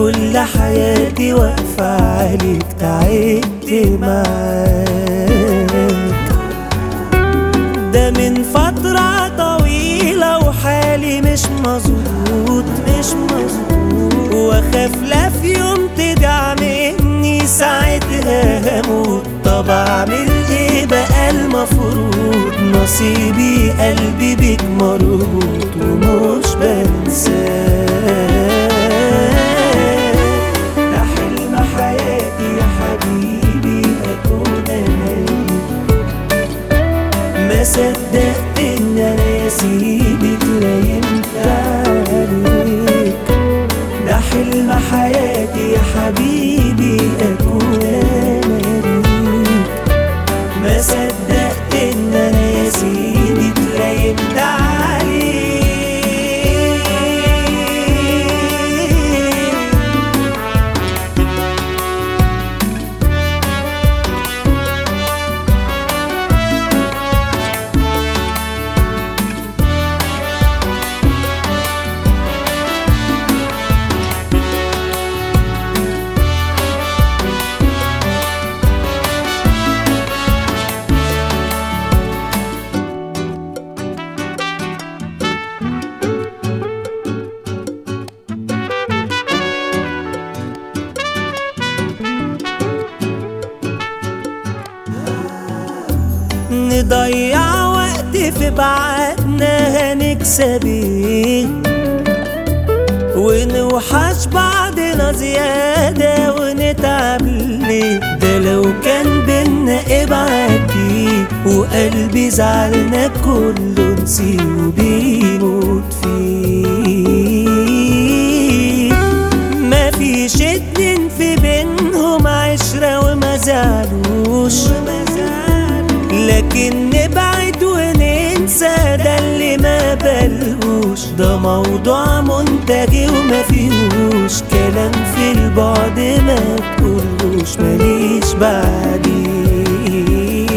كل حياتي واقفة عليك تعبت معاك ده من فترة طويلة وحالي مش مظبوط مش مظبوط واخاف لا في يوم تدعم مني ساعتها هموت طب اعمل ايه بقى المفروض نصيبي قلبي بيك مربوط ومش بنساك ده حلم حياتي يا حبيبي اكون انا ما صدقت ان انا اسيبك لا ينفع عليك ده حلم حياتي يا حبيبي اكون انا ليك ما صدقت ان انا اسيبك لا ينفع عليك نضيع وقت في بعدنا هنكسب ايه ونوحش بعضنا زيادة ونتعب ليه ده لو كان بينا ابعتي وقلبي زعلنا كله نسيه وبيموت فيه ما فيش اتنين في بينهم عشرة وما زعلوش لكن نبعد وننسى ده اللي ما بلقوش ده موضوع منتهي وما فيهوش كلام في البعد ما تقولوش ماليش بعديه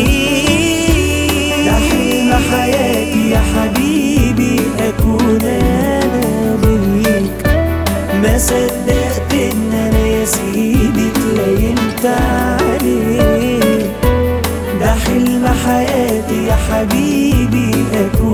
ده حلم حياتي يا حبيبي اكون انا ليك ما صدقت ان انا اسيبك لا ينفع عليك ده حلم حياتي يا حبيبي اكون